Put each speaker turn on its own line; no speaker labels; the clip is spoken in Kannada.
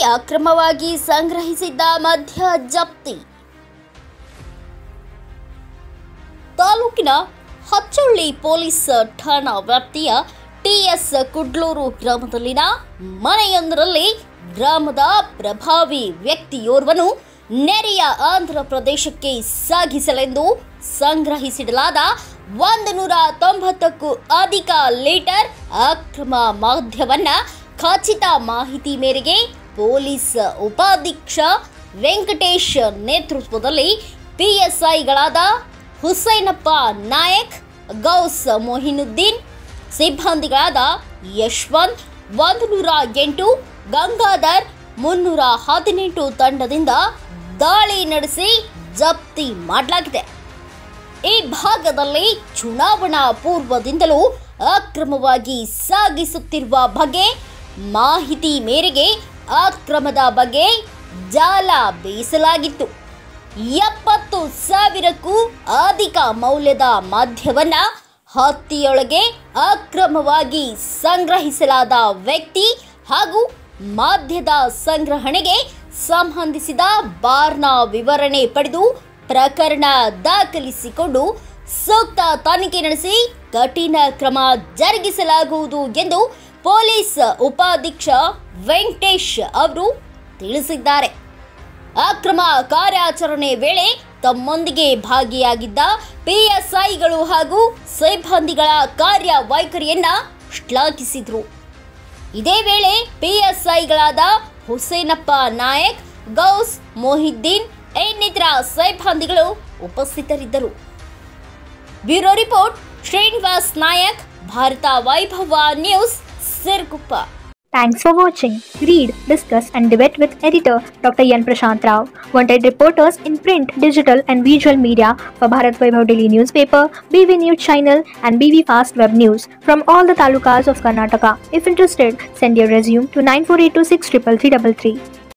ಅಕ್ರಮವಾಗಿ ಸಂಗ್ರಹಿಸಿದ್ದ ಮದ್ಯ ಜಪ್ತಿ ತಾಲೂಕಿನ ಹಚ್ಚಳ್ಳಿ ಪೊಲೀಸ್ ಠಾಣಾ ವ್ಯಾಪ್ತಿಯ ಟಿಎಸ್ ಕುಡ್ಲೂರು ಗ್ರಾಮದಲ್ಲಿನ ಮನೆಯೊಂದರಲ್ಲಿ ಗ್ರಾಮದ ಪ್ರಭಾವಿ ವ್ಯಕ್ತಿಯೋರ್ವನು ನೆರೆಯ ಆಂಧ್ರ ಪ್ರದೇಶಕ್ಕೆ ಸಾಗಿಸಲೆಂದು ಸಂಗ್ರಹಿಸಿಡಲಾದ ಒಂದು ನೂರ ತೊಂಬತ್ತಕ್ಕೂ ಅಧಿಕ ಲೀಟರ್ ಅಕ್ರಮ ಮದ್ಯವನ್ನ ಖಚಿತ ಮಾಹಿತಿ ಮೇರೆಗೆ ಪೊಲೀಸ್ ಉಪಾಧೀಕ್ಷ ವೆಂಕಟೇಶ್ ನೇತೃತ್ವದಲ್ಲಿ ಪಿಎಸ್ಐಗಳಾದ ಹುಸೈನಪ್ಪ ನಾಯಕ್ ಗೌಸ್ ಮೊಹಿನುದ್ದೀನ್ ಸಿಬ್ಬಂದಿಗಳಾದ ಯಶವಂತ್ ಒಂದು ನೂರ ಎಂಟು ಗಂಗಾಧರ್ ಮುನ್ನೂರ ಹದಿನೆಂಟು ತಂಡದಿಂದ ದಾಳಿ ನಡೆಸಿ ಜಪ್ತಿ ಮಾಡಲಾಗಿದೆ ಈ ಭಾಗದಲ್ಲಿ ಚುನಾವಣಾ ಪೂರ್ವದಿಂದಲೂ ಅಕ್ರಮವಾಗಿ ಸಾಗಿಸುತ್ತಿರುವ ಬಗ್ಗೆ ಮಾಹಿತಿ ಮೇರೆಗೆ ಅಕ್ರಮದ ಬಗ್ಗೆ ಜಾಲ ಬೀಸಲಾಗಿತ್ತು ಎಪ್ಪತ್ತು ಸಾವಿರಕ್ಕೂ ಅಧಿಕ ಮೌಲ್ಯದ ಮದ್ಯವನ್ನ ಹತ್ತಿಯೊಳಗೆ ಅಕ್ರಮವಾಗಿ ಸಂಗ್ರಹಿಸಲಾದ ವ್ಯಕ್ತಿ ಹಾಗೂ ಮದ್ಯದ ಸಂಗ್ರಹಣೆಗೆ ಸಂಬಂಧಿಸಿದ ಬಾರ್ನ ವಿವರಣೆ ಪಡೆದು ಪ್ರಕರಣ ದಾಖಲಿಸಿಕೊಂಡು ಸೂಕ್ತ ತನಿಖೆ ನಡೆಸಿ ಕಠಿಣ ಕ್ರಮ ಜರುಗಿಸಲಾಗುವುದು ಎಂದು ಪೊಲೀಸ್ ಉಪಾಧೀಕ್ಷ ವೆಂಕಟೇಶ್ ಅವರು ತಿಳಿಸಿದ್ದಾರೆ ಅಕ್ರಮ ಕಾರ್ಯಾಚರಣೆ ವೇಳೆ ತಮ್ಮೊಂದಿಗೆ ಭಾಗಿಯಾಗಿದ್ದ ಪಿಎಸ್ಐಗಳು ಹಾಗೂ ಸಿಬ್ಬಂದಿಗಳ ಕಾರ್ಯವೈಖರಿಯನ್ನ ಶ್ಲಾಘಿಸಿದರು ಇದೇ ವೇಳೆ ಪಿಎಸ್ಐಗಳಾದ ಹುಸೇನಪ್ಪ ನಾಯಕ್ ಗೌಸ್ ಮೊಹಿದ್ದೀನ್ ಇನ್ನಿತರ ಸಿಬ್ಬಂದಿಗಳು ಉಪಸ್ಥಿತರಿದ್ದರು bureau report Srinivas Nayak Bharata Vaibhava news Siruguppa
Thanks for watching. Read, discuss, and debate with editor Dr. Yan Prashant Rao. Wanted reporters in print, digital, and visual media for Bharat Vaibhav Daily newspaper, BV News channel, and BV Fast Web News from all the talukas of Karnataka. If interested, send your resume to 9482633333.